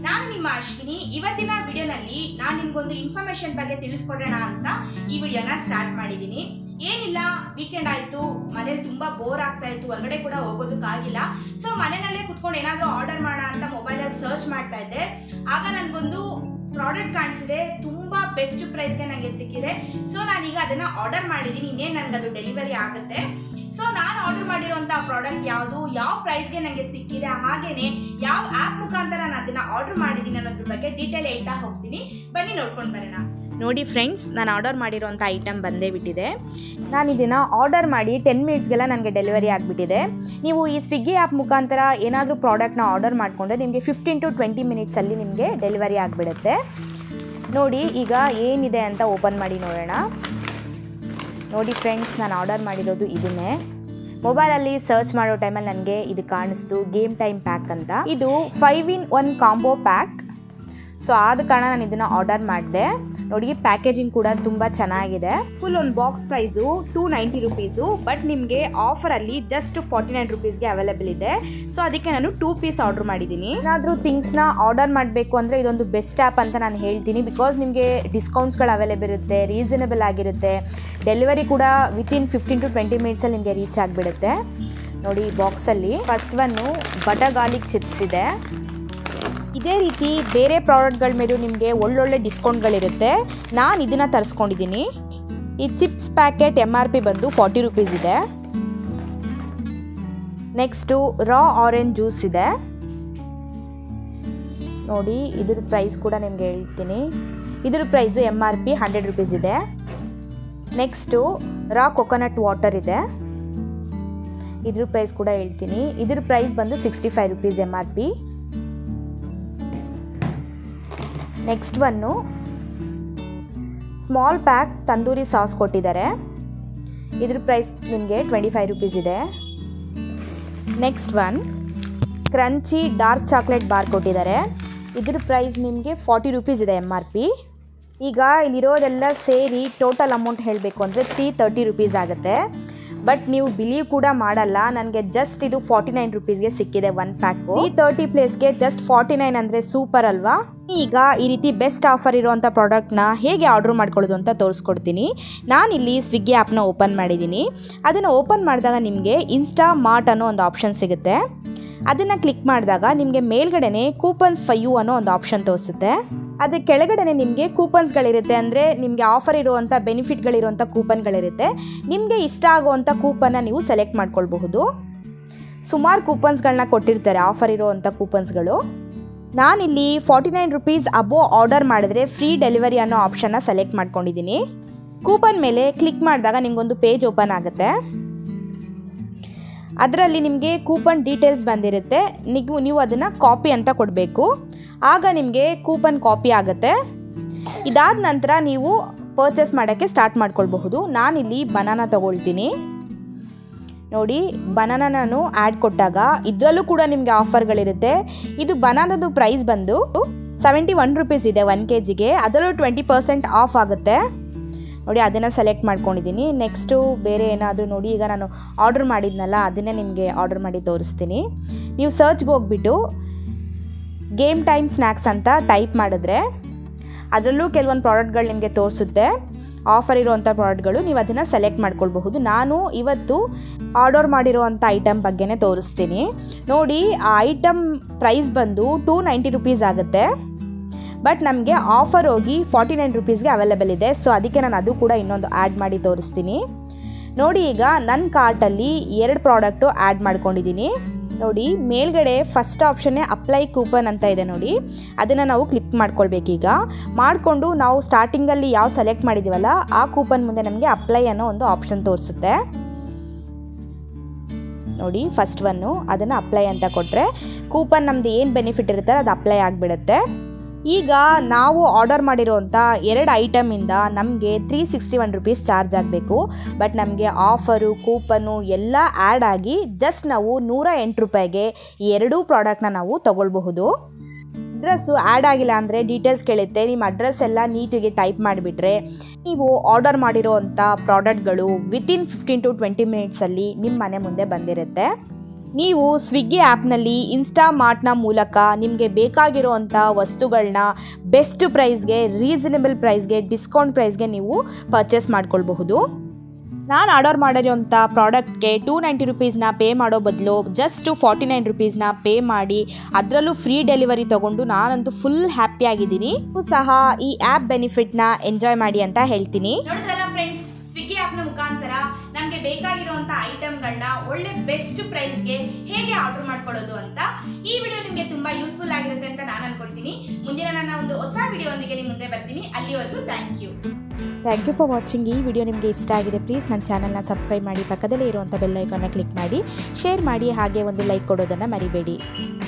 ನಾನು ನಿಮ್ಮ ಅಶ್ವಿನಿ ಇವತ್ತಿನ ವಿಡಿಯೋನಲ್ಲಿ ನಾನು ನಿಮ್ಗೊಂದು ಇನ್ಫಾರ್ಮೇಶನ್ ಬಗ್ಗೆ ತಿಳಿಸ್ಕೊಡೋಣ ಅಂತ ಈ ವಿಡಿಯೋನ ಸ್ಟಾರ್ಟ್ ಮಾಡಿದ್ದೀನಿ ಏನಿಲ್ಲ ವೀಕೆಂಡ್ ಆಯಿತು ಮನೇಲಿ ತುಂಬ ಬೋರ್ ಆಗ್ತಾ ಇತ್ತು ಹೊರಗಡೆ ಕೂಡ ಹೋಗೋದಕ್ಕಾಗಿಲ್ಲ ಸೊ ಮನೆಯಲ್ಲೇ ಕುತ್ಕೊಂಡು ಏನಾದರೂ ಆರ್ಡರ್ ಮಾಡೋಣ ಅಂತ ಮೊಬೈಲಲ್ಲಿ ಸರ್ಚ್ ಮಾಡ್ತಾ ಇದ್ದೆ ಆಗ ನನಗೊಂದು ಪ್ರಾಡಕ್ಟ್ ಕಾಣಿಸಿದೆ ತುಂಬ ಬೆಸ್ಟ್ ಪ್ರೈಸ್ಗೆ ನನಗೆ ಸಿಕ್ಕಿದೆ ಸೊ ನಾನೀಗ ಅದನ್ನು ಆರ್ಡರ್ ಮಾಡಿದ್ದೀನಿ ಇನ್ನೇನು ನನಗೆ ಅದು ಡೆಲಿವರಿ ಆಗುತ್ತೆ ಸೊ ನಾನು ಆರ್ಡರ್ ಮಾಡಿರೋಂಥ ಪ್ರಾಡಕ್ಟ್ ಯಾವುದು ಯಾವ ಪ್ರೈಸ್ಗೆ ನನಗೆ ಸಿಕ್ಕಿದೆ ಹಾಗೇನೆ ಯಾವ ಆ್ಯಪ್ ಮುಖಾಂತರ ನಾನು ಅದನ್ನು ಆರ್ಡರ್ ಮಾಡಿದ್ದೀನಿ ಅನ್ನೋದ್ರ ಬಗ್ಗೆ ಡೀಟೇಲ್ ಹೇಳ್ತಾ ಹೋಗ್ತೀನಿ ಬನ್ನಿ ನೋಡ್ಕೊಂಡು ಬರೋಣ ನೋಡಿ ಫ್ರೆಂಡ್ಸ್ ನಾನು ಆರ್ಡರ್ ಮಾಡಿರೋಂಥ ಐಟಮ್ ಬಂದೇ ಬಿಟ್ಟಿದೆ ನಾನು ಇದನ್ನು ಆರ್ಡರ್ ಮಾಡಿ ಟೆನ್ ಮಿನಿಟ್ಸ್ಗೆಲ್ಲ ನನಗೆ ಡೆಲಿವರಿ ಆಗಿಬಿಟ್ಟಿದೆ ನೀವು ಈ ಸ್ವಿಗ್ಗಿ ಆ್ಯಪ್ ಮುಖಾಂತರ ಏನಾದರೂ ಪ್ರಾಡಕ್ಟ್ನ ಆರ್ಡರ್ ಮಾಡಿಕೊಂಡ್ರೆ ನಿಮಗೆ ಫಿಫ್ಟೀನ್ ಟು ಟ್ವೆಂಟಿ ಮಿನಿಟ್ಸಲ್ಲಿ ನಿಮಗೆ ಡೆಲಿವರಿ ಆಗಿಬಿಡುತ್ತೆ ನೋಡಿ ಈಗ ಏನಿದೆ ಅಂತ ಓಪನ್ ಮಾಡಿ ನೋಡೋಣ ನೋಡಿ ಫ್ರೆಂಡ್ಸ್ ನಾನು ಆರ್ಡರ್ ಮಾಡಿರೋದು ಇದನ್ನೇ ಮೊಬೈಲಲ್ಲಿ ಸರ್ಚ್ ಮಾಡೋ ಟೈಮಲ್ಲಿ ನನಗೆ ಇದು ಕಾಣಿಸ್ತು ಗೇಮ್ ಟೈಮ್ ಪ್ಯಾಕ್ ಅಂತ ಇದು five in one combo pack so ಆದ ಕಾರಣ ನಾನು ಇದನ್ನು ಆರ್ಡರ್ ಮಾಡಿದೆ ನೋಡಿ ಪ್ಯಾಕೇಜಿಂಗ್ ಕೂಡ ತುಂಬ ಚೆನ್ನಾಗಿದೆ ಫುಲ್ ಒಂದು box price two ninety rupees but ನಿಮಗೆ ಆಫರಲ್ಲಿ ಜಸ್ಟ್ ಫಾರ್ಟಿ ನೈನ್ ರುಪೀಸ್ಗೆ ಅವೈಲೇಬಲ್ ಇದೆ ಸೊ ಅದಕ್ಕೆ ನಾನು ಟೂ ಪೀಸ್ ಆರ್ಡರ್ ಮಾಡಿದ್ದೀನಿ ಏನಾದರೂ ಥಿಂಗ್ಸ್ನ ಆರ್ಡರ್ ಮಾಡಬೇಕು ಅಂದರೆ ಇದೊಂದು ಬೆಸ್ಟ್ ಆ್ಯಪ್ ಅಂತ ನಾನು ಹೇಳ್ತೀನಿ ಬಿಕಾಸ್ ನಿಮಗೆ ಡಿಸ್ಕೌಂಟ್ಸ್ಗಳು ಅವೈಲೇಬಲ್ ಇರುತ್ತೆ ರೀಸನಬಲ್ ಆಗಿರುತ್ತೆ ಡೆಲಿವರಿ ಕೂಡ ವಿತಿನ್ ಫಿಫ್ಟೀನ್ ಟು ಟ್ವೆಂಟಿ ಮಿನಿಟ್ಸಲ್ಲಿ ನಿಮಗೆ ರೀಚ್ ಆಗಿಬಿಡುತ್ತೆ ನೋಡಿ ಬಾಕ್ಸಲ್ಲಿ first one butter garlic chips ಇದೆ ಇದೇ ರೀತಿ ಬೇರೆ ಪ್ರಾಡಕ್ಟ್ಗಳ ಮೇಲೂ ನಿಮಗೆ ಒಳ್ಳೊಳ್ಳೆ ಡಿಸ್ಕೌಂಟ್ಗಳಿರುತ್ತೆ ನಾನು ಇದನ್ನು ತರಿಸ್ಕೊಂಡಿದ್ದೀನಿ ಈ chips packet M R P ಬಂದು ಫಾರ್ಟಿ ರುಪೀಸ್ ಇದೆ ನೆಕ್ಸ್ಟು ರಾ ಆರೆಂಜ್ ಜ್ಯೂಸ್ ಇದೆ ನೋಡಿ ಇದ್ರ ಪ್ರೈಸ್ ಕೂಡ ನಿಮಗೆ ಹೇಳ್ತೀನಿ ಇದ್ರ price M R P hundred rupees ಇದೆ ನೆಕ್ಸ್ಟು ರಾ ಕೊಕೊನಟ್ ವಾಟರ್ ಇದೆ ಇದ್ರ ಪ್ರೈಸ್ ಕೂಡ ಹೇಳ್ತೀನಿ ಇದ್ರ ಪ್ರೈಸ್ ಬಂದು sixty five rupees M R P next one small pack tandoori sauce ಕೊಟ್ಟಿದ್ದಾರೆ ಇದ್ರ ಪ್ರೈಸ್ ನಿಮಗೆ ಟ್ವೆಂಟಿ ಫೈವ್ ರುಪೀಸ್ ಇದೆ next one crunchy dark chocolate bar ಕೊಟ್ಟಿದ್ದಾರೆ ಇದ್ರ ಪ್ರೈಸ್ ನಿಮಗೆ ಫಾರ್ಟಿ ರುಪೀಸ್ ಇದೆ ಎಮ್ ಆರ್ ಪಿ ಈಗ ಇಲ್ಲಿರೋದೆಲ್ಲ ಸೇರಿ ಟೋಟಲ್ ಅಮೌಂಟ್ ಹೇಳಬೇಕು ಅಂದರೆ ತ್ರೀ ತರ್ಟಿ ರುಪೀಸ್ ಆಗುತ್ತೆ ಬಟ್ ನೀವು ಬಿಲೀವ್ ಕೂಡ ಮಾಡಲ್ಲ ನನಗೆ ಜಸ್ಟ್ ಇದು ಫಾರ್ಟಿ ನೈನ್ ರುಪೀಸ್ಗೆ ಸಿಕ್ಕಿದೆ ಒನ್ ಪ್ಯಾಕು ಈ ತರ್ಟಿ ಪ್ಲೇಸ್ಗೆ ಜಸ್ಟ್ ಫಾರ್ಟಿ ನೈನ್ ಅಂದರೆ ಸೂಪರ್ ಅಲ್ವಾ ಈಗ ಈ ರೀತಿ ಬೆಸ್ಟ್ ಆಫರ್ ಇರುವಂಥ ಪ್ರಾಡಕ್ಟ್ನ ಹೇಗೆ ಆರ್ಡ್ರ್ ಮಾಡ್ಕೊಳ್ಳೋದು ಅಂತ ತೋರಿಸ್ಕೊಡ್ತೀನಿ ನಾನಿಲ್ಲಿ ಸ್ವಿಗ್ಗಿ ಆ್ಯಪ್ನ ಓಪನ್ ಮಾಡಿದ್ದೀನಿ ಅದನ್ನು ಓಪನ್ ಮಾಡಿದಾಗ ನಿಮಗೆ ಇನ್ಸ್ಟಾ ಮಾರ್ಟ್ ಅನ್ನೋ ಒಂದು ಆಪ್ಷನ್ ಸಿಗುತ್ತೆ ಅದನ್ನು ಕ್ಲಿಕ್ ಮಾಡಿದಾಗ ನಿಮಗೆ ಮೇಲ್ಗಡೆನೆ ಕೂಪನ್ಸ್ ಫೈಯು ಅನ್ನೋ ಒಂದು ಆಪ್ಷನ್ ತೋರಿಸುತ್ತೆ ಅದ್ರ ಕೆಳಗಡೆನೆ ನಿಮಗೆ ಕೂಪನ್ಸ್ಗಳಿರುತ್ತೆ ಅಂದರೆ ನಿಮಗೆ ಆಫರ್ ಇರುವಂಥ ಬೆನಿಫಿಟ್ಗಳಿರುವಂಥ ಕೂಪನ್ಗಳಿರುತ್ತೆ ನಿಮಗೆ ಇಷ್ಟ ಆಗುವಂಥ ಕೂಪನ್ನ ನೀವು ಸೆಲೆಕ್ಟ್ ಮಾಡ್ಕೊಳ್ಬಹುದು ಸುಮಾರು ಕೂಪನ್ಸ್ಗಳನ್ನ ಕೊಟ್ಟಿರ್ತಾರೆ ಆಫರ್ ಇರುವಂಥ ಕೂಪನ್ಸ್ಗಳು ನಾನಿಲ್ಲಿ forty nine rupees above order ಮಾಡಿದ್ರೆ ಫ್ರೀ ಡೆಲಿವರಿ ಅನ್ನೋ ಆಪ್ಷನ್ನ ಸೆಲೆಕ್ಟ್ ಮಾಡ್ಕೊಂಡಿದ್ದೀನಿ ಕೂಪನ್ ಮೇಲೆ ಕ್ಲಿಕ್ ಮಾಡಿದಾಗ ನಿಮಗೊಂದು ಪೇಜ್ ಓಪನ್ ಆಗುತ್ತೆ ಅದರಲ್ಲಿ ನಿಮಗೆ ಕೂಪನ್ ಡೀಟೇಲ್ಸ್ ಬಂದಿರುತ್ತೆ ನೀವು ನೀವು ಅದನ್ನು ಕಾಪಿ ಅಂತ ಕೊಡಬೇಕು ಆಗ ನಿಮಗೆ ಕೂಪನ್ ಕಾಪಿ ಆಗುತ್ತೆ ಇದಾದ ನಂತರ ನೀವು ಪರ್ಚೇಸ್ ಮಾಡೋಕ್ಕೆ ಸ್ಟಾರ್ಟ್ ಮಾಡ್ಕೊಳ್ಬಹುದು ನಾನಿಲ್ಲಿ ಬನಾನ ತಗೊಳ್ತೀನಿ ನೋಡಿ ಬನಾನ ನಾನು ಆ್ಯಡ್ ಕೊಟ್ಟಾಗ ಇದರಲ್ಲೂ ಕೂಡ ನಿಮಗೆ ಆಫರ್ಗಳಿರುತ್ತೆ ಇದು ಬನಾನದು ಪ್ರೈಸ್ ಬಂದು ಸೆವೆಂಟಿ ಒನ್ ರುಪೀಸ್ ಇದೆ ಒನ್ ಕೆ ಜಿಗೆ ಅದರಲ್ಲೂ ಟ್ವೆಂಟಿ ಪರ್ಸೆಂಟ್ ಆಫ್ ಆಗುತ್ತೆ ನೋಡಿ ಅದನ್ನು ಸೆಲೆಕ್ಟ್ ಮಾಡ್ಕೊಂಡಿದ್ದೀನಿ ನೆಕ್ಸ್ಟು ಬೇರೆ ಏನಾದರೂ ನೋಡಿ ಈಗ ನಾನು ಆರ್ಡ್ರ್ ಮಾಡಿದ್ನಲ್ಲ ಅದನ್ನೇ ನಿಮಗೆ ಆರ್ಡ್ರ್ ಮಾಡಿ ತೋರಿಸ್ತೀನಿ ನೀವು ಸರ್ಚ್ಗೆ ಹೋಗ್ಬಿಟ್ಟು ಗೇಮ್ ಟೈಮ್ ಸ್ನ್ಯಾಕ್ಸ್ ಅಂತ ಟೈಪ್ ಮಾಡಿದ್ರೆ ಅದರಲ್ಲೂ ಕೆಲವೊಂದು ಪ್ರಾಡಕ್ಟ್ಗಳು ನಿಮಗೆ ತೋರಿಸುತ್ತೆ ಆಫರ್ ಇರುವಂಥ ಪ್ರಾಡಕ್ಟ್ಗಳು ನೀವು ಅದನ್ನು ಸೆಲೆಕ್ಟ್ ಮಾಡ್ಕೊಳ್ಬಹುದು ನಾನು ಇವತ್ತು ಆರ್ಡರ್ ಮಾಡಿರುವಂಥ ಐಟಮ್ ಬಗ್ಗೆನೇ ತೋರಿಸ್ತೀನಿ ನೋಡಿ ಆ ಐಟಮ್ ಪ್ರೈಸ್ ಬಂದು ಟೂ ನೈಂಟಿ ರುಪೀಸ್ ಆಗುತ್ತೆ ಬಟ್ ನಮಗೆ ಆಫರ್ ಹೋಗಿ ಫಾರ್ಟಿ ನೈನ್ ರುಪೀಸ್ಗೆ ಅವೈಲೇಬಲ್ ಇದೆ ಸೊ ಅದಕ್ಕೆ ನಾನು ಅದು ಕೂಡ ಇನ್ನೊಂದು ಆ್ಯಡ್ ಮಾಡಿ ತೋರಿಸ್ತೀನಿ ನೋಡಿ ಈಗ ನನ್ನ ಕಾರ್ಟಲ್ಲಿ ಎರಡು ಪ್ರಾಡಕ್ಟು ಆ್ಯಡ್ ಮಾಡ್ಕೊಂಡಿದ್ದೀನಿ ನೋಡಿ ಮೇಲ್ಗಡೆ ಫಸ್ಟ್ ಆಪ್ಷನ್ನೇ ಅಪ್ಲೈ ಕೂಪನ್ ಅಂತ ಇದೆ ನೋಡಿ ಅದನ್ನು ನಾವು ಕ್ಲಿಕ್ ಮಾಡ್ಕೊಳ್ಬೇಕೀಗ ಮಾಡಿಕೊಂಡು ನಾವು ಸ್ಟಾರ್ಟಿಂಗಲ್ಲಿ ಯಾವ ಸೆಲೆಕ್ಟ್ ಮಾಡಿದ್ದೀವಲ್ಲ ಆ ಕೂಪನ್ ಮುಂದೆ ನಮಗೆ ಅಪ್ಲೈ ಅನ್ನೋ ಒಂದು ಆಪ್ಷನ್ ತೋರಿಸುತ್ತೆ ನೋಡಿ ಫಸ್ಟ್ ಒನ್ನು ಅದನ್ನು ಅಪ್ಲೈ ಅಂತ ಕೊಟ್ಟರೆ ಕೂಪನ್ ನಮ್ಮದು ಏನು ಬೆನಿಫಿಟ್ ಇರುತ್ತೆ ಅದು ಅಪ್ಲೈ ಆಗಿಬಿಡುತ್ತೆ ಈಗ ನಾವು ಆರ್ಡರ್ ಮಾಡಿರೋಂಥ ಎರಡು ಐಟಮಿಂದ ನಮಗೆ three sixty one rupees charge ಆಗಬೇಕು ಬಟ್ ನಮಗೆ ಆಫರು ಕೂಪನ್ನು ಎಲ್ಲ ಆ್ಯಡ್ ಆಗಿ ಜಸ್ಟ್ ನಾವು ನೂರ ಎಂಟು ರೂಪಾಯಿಗೆ ಈ ಎರಡೂ ಪ್ರಾಡಕ್ಟ್ನ ನಾವು ತಗೊಳ್ಬಹುದು ಅಡ್ರೆಸ್ಸು ಆ್ಯಡ್ ಆಗಿಲ್ಲ ಅಂದರೆ ಡೀಟೇಲ್ಸ್ ಕೇಳುತ್ತೆ ನಿಮ್ಮ ಅಡ್ರೆಸ್ ಎಲ್ಲ ನೀಟಿಗೆ ಟೈಪ್ ಮಾಡಿಬಿಟ್ರೆ ನೀವು ಆರ್ಡರ್ ಮಾಡಿರೋವಂಥ ಪ್ರಾಡಕ್ಟ್ಗಳು ವಿತಿನ್ ಫಿಫ್ಟೀನ್ ಟು ಟ್ವೆಂಟಿ ಮಿನಿಟ್ಸಲ್ಲಿ ನಿಮ್ಮ ಮನೆ ಮುಂದೆ ಬಂದಿರುತ್ತೆ ನೀವು ಸ್ವಿಗ್ಗಿ ಆ್ಯಪ್ನಲ್ಲಿ ಇನ್ಸ್ಟಾಮಾರ್ಟ್ನ ಮೂಲಕ ನಿಮಗೆ ಬೇಕಾಗಿರೋವಂಥ ವಸ್ತುಗಳನ್ನ ಬೆಸ್ಟ್ ಪ್ರೈಸ್ಗೆ ರೀಸನಬಲ್ ಪ್ರೈಸ್ಗೆ ಡಿಸ್ಕೌಂಟ್ ಪ್ರೈಸ್ಗೆ ನೀವು ಪರ್ಚೇಸ್ ಮಾಡ್ಕೊಳ್ಬಹುದು ನಾನು ಆರ್ಡರ್ ಮಾಡಿರೋಂಥ ಪ್ರಾಡಕ್ಟ್ಗೆ ಟೂ ನೈಂಟಿ ರುಪೀಸ್ನ ಪೇ ಮಾಡೋ ಬದಲು ಜಸ್ಟ್ ಫಾರ್ಟಿ ನೈನ್ ರುಪೀಸ್ನ ಪೇ ಮಾಡಿ ಅದರಲ್ಲೂ ಫ್ರೀ ಡೆಲಿವರಿ ತೊಗೊಂಡು ನಾನಂತೂ ಫುಲ್ ಹ್ಯಾಪಿ ಆಗಿದ್ದೀನಿ ನೀವು ಸಹ ಈ ಆ್ಯಪ್ ಬೆನಿಫಿಟ್ನ ಎಂಜಾಯ್ ಮಾಡಿ ಅಂತ ಹೇಳ್ತೀನಿ ನೋಡಿದ್ರಲ್ಲ ಫ್ರೆಂಡ್ಸ್ ಸ್ವಿಗ್ಗಿ ಆ್ಯಪ್ನ ಮುಖಾಂತರ ನಮಗೆ ಬೇಕಾಗಿರುವಂಥ ಐಟಮ್ಗಳನ್ನ ಒಳ್ಳೆ ಬೆಸ್ಟ್ ಪ್ರೈಸ್ಗೆ ಹೇಗೆ ಆರ್ಡರ್ ಮಾಡ್ಕೊಳ್ಳೋದು ಅಂತ ಈ ವಿಡಿಯೋ ನಿಮಗೆ ತುಂಬ ಯೂಸ್ಫುಲ್ ಆಗಿರುತ್ತೆ ಅಂತ ನಾನು ಅನ್ಕೊಳ್ತೀನಿ ಮುಂದಿನ ನನ್ನ ಒಂದು ಹೊಸ ವಿಡಿಯೋದೊಂದಿಗೆ ನಿಮ್ಮ ಮುಂದೆ ಬರ್ತೀನಿ ಅಲ್ಲಿವರೆಗೂ thank you thank you for watching ಈ ವಿಡಿಯೋ ನಿಮಗೆ ಇಷ್ಟ ಆಗಿದೆ ಪ್ಲೀಸ್ ನನ್ನ ಚಾನಲ್ನ ಸಬ್ಸ್ಕ್ರೈಬ್ ಮಾಡಿ ಪಕ್ಕದಲ್ಲೇ ಇರುವಂಥ ಬೆಲ್ ಐಕಾನ್ನ ಕ್ಲಿಕ್ ಮಾಡಿ ಶೇರ್ ಮಾಡಿ ಹಾಗೆ ಒಂದು ಲೈಕ್ ಕೊಡೋದನ್ನು ಮರಿಬೇಡಿ